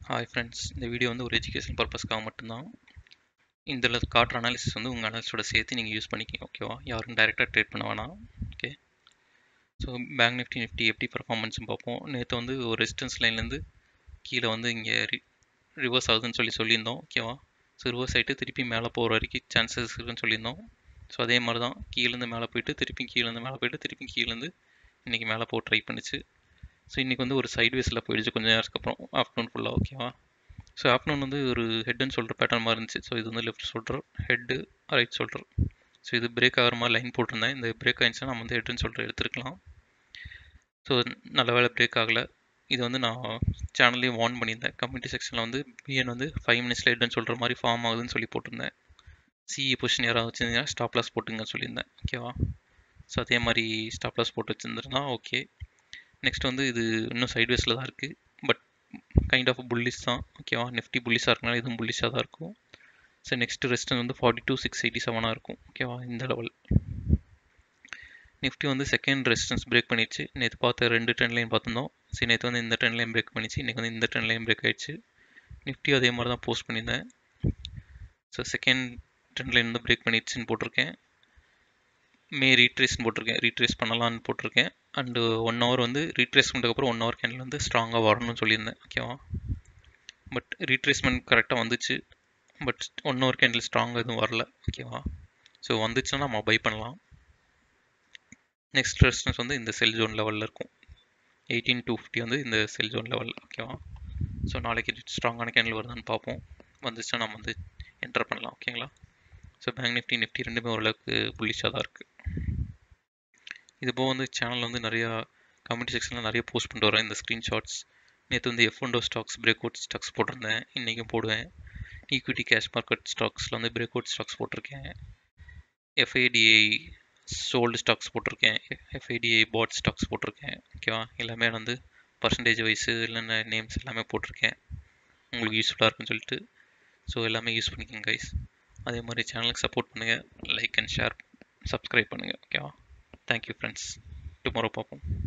hi friends இந்த video வந்து ஒரு எஜுகேஷன் பர்பஸ்க்காக மட்டும்தான் இதில் காட்டுற அனாலிசிஸ் வந்து உங்கள் அனாலிஸோட சேர்த்து நீங்கள் யூஸ் பண்ணிக்கிங்க ஓகேவா யாரும் டைரெக்டாக ட்ரேட் பண்ண வேணாம் okay so bank Nifty Nifty எப்படி பர்ஃபார்மன்ஸ்னு பார்ப்போம் நேற்று வந்து ஒரு ரெசிஸ்டன்ஸ் லைன்லேருந்து கீழே வந்து இங்கே ரி ரிவர்ஸ் ஆகுதுன்னு சொல்லி சொல்லியிருந்தோம் ஓகேவா ஸோ ரிவர்ஸ் ஆகிட்டு திருப்பி மேலே போகிற வரைக்கும் சான்சஸ் இருக்குன்னு சொல்லியிருந்தோம் ஸோ அதே மாதிரி தான் கீழேருந்து மேலே போயிட்டு திருப்பி கீழேருந்து மேலே போயிட்டு திருப்பி கீழேருந்து இன்றைக்கி மேலே போக ட்ரை பண்ணிச்சு ஸோ இன்றைக்கி வந்து ஒரு சைட்வேஸில் போயிடுச்சு கொஞ்சம் நேரத்துக்கு அப்புறம் ஆஃப்டர்நூன் ஃபுல்லாக ஓகேவா ஸோ ஆஃப்டர்நூன் வந்து ஒரு ஹெட்னு சொல்கிற பேட்டர்ன் மாதிரி இருந்துச்சு ஸோ இது வந்து லெஃப்ட் சொல்கிறோம் ஹெட்டு ரைட் சொல்கிறோம் ஸோ இது பிரேக் ஆகிற மாதிரி லைன் போட்டிருந்தேன் இந்த பிரேக் ஆயிடுச்சுன்னா நம்ம வந்து ஹெட்னு சொல்கிற எடுத்துருக்கலாம் ஸோ நல்ல வேலை பிரேக் ஆகலை இது வந்து நான் சேனல்லையும் வார்ன் பண்ணியிருந்தேன் கம்யூனிட்டி செக்ஷனில் வந்து பிஎன் வந்து ஃபைவ் மினிட்ஸில் ஹெட்னு சொல்கிற மாதிரி ஃபார்ம் ஆகுதுன்னு சொல்லி போட்டிருந்தேன் சிஇ பொசிஷன் யாராவது வச்சுருந்தீங்கன்னா ஸ்டாப் லாஸ் போட்டுங்கன்னு சொல்லியிருந்தேன் ஓகேவா ஸோ அதே மாதிரி ஸ்டாப் லாஸ் போட்டு வச்சுருந்துருந்தா ஓகே நெக்ஸ்ட் வந்து இது இன்னும் சைட்வேஸில் தான் இருக்குது பட் கைண்ட் ஆஃப் புல்லிஸ் தான் ஓகேவா நிஃப்டி புல்லிஸாக இருக்கனால இதுவும் புல்லிஸாக தான் இருக்கும் ஸோ நெக்ஸ்ட் ரெஸ்ட் வந்து ஃபார்ட்டி டூ சிக்ஸ் எயிட்டி செவனாக இருக்கும் ஓகேவா இந்த லெவல் நிஃப்டி வந்து செகண்ட் ரெசிஸ்டன்ஸ் பிரேக் பண்ணிடுச்சு நேற்று பார்த்த ரெண்டு ட்ரெண்ட் லைன் பார்த்துருந்தோம் சரி நேற்று வந்து இந்த ட்ரெண்ட் லைன் பிரேக் பண்ணிச்சு இன்றைக்கி வந்து இந்த ட்ரெண்ட் லைன் பிரேக் ஆயிடுச்சு நிஃப்டி அதே மாதிரி தான் போஸ்ட் பண்ணியிருந்தேன் ஸோ செகண்ட் ட்ரெண்ட் லைன் வந்து பிரேக் பண்ணிடுச்சுன்னு போட்டிருக்கேன் மே ரீட்ரேஸ்னு போட்டிருக்கேன் ரீட்ரேஸ் பண்ணலான்னு போட்டிருக்கேன் அண்டு ஒன் ஹவர் வந்து ரீட்ரேஸ் பண்ணதுக்கப்புறம் ஒன் ஹவர் கேண்டில் வந்து ஸ்ட்ராங்காக வரணும்னு சொல்லியிருந்தேன் ஓகேவா பட் ரீட்ரேஸ்மெண்ட் கரெக்டாக வந்துச்சு பட் ஒன் ஹவர் கேண்டில் ஸ்ட்ராங்காக எதுவும் வரல ஓகேவா ஸோ வந்துச்சுன்னா நம்ம பை பண்ணலாம் நெக்ஸ்ட் ரெஸ்டன்ஸ் வந்து இந்த செல் ஜோன் லெவலில் இருக்கும் எயிட்டீன் டூ ஃபிஃப்டி வந்து இந்த செல் ஜோன் லெவலில் ஓகேவா ஸோ நாளைக்கு ஸ்ட்ராங்கான கேண்டில் வருதான்னு பார்ப்போம் வந்துச்சுன்னா நம்ம வந்து என்டர் பண்ணலாம் ஓகேங்களா ஸோ பேங்க் நிஃப்டி நிஃப்டி ரெண்டுமே ஓரளவுக்கு புள்ளிஷாக தான் இருக்குது இது போக வந்து சேனலில் வந்து நிறையா கமெண்ட் செக்ஷனில் நிறைய போஸ்ட் பண்ணிட்டு வரேன் இந்த ஸ்க்ரீன்ஷாட்ஸ் நேற்று வந்து எஃப் ஒண்டோ ஸ்டாக்ஸ் பிரேக் அவுட் ஸ்டாக்ஸ் போட்டிருந்தேன் இன்றைக்கும் போடுவேன் ஈக்விட்டி கேஷ் மார்க்கெட் ஸ்டாக்ஸில் வந்து பிரேக் அவுட் ஸ்டாக்ஸ் போட்டிருக்கேன் எஃப்ஐடிஐ சோல்டு ஸ்டாக்ஸ் போட்டிருக்கேன் எஃப்ஐடிஐ பாட் ஸ்டாக்ஸ் போட்டிருக்கேன் ஓகேவா எல்லாமே வந்து பர்சன்டேஜ் வைஸு இல்லைன்னா நேம்ஸ் எல்லாமே போட்டிருக்கேன் உங்களுக்கு யூஸ்ஃபுல்லாக இருக்குன்னு சொல்லிட்டு ஸோ எல்லாமே யூஸ் பண்ணிக்கோங்க கைஸ் அதே மாதிரி சேனலுக்கு சப்போர்ட் பண்ணுங்கள் லைக் அண்ட் ஷேர் சப்ஸ்கிரைப் பண்ணுங்கள் ஓகேவா தேங்க்யூ ஃப்ரெண்ட்ஸ் டுமாரோ பார்ப்போம்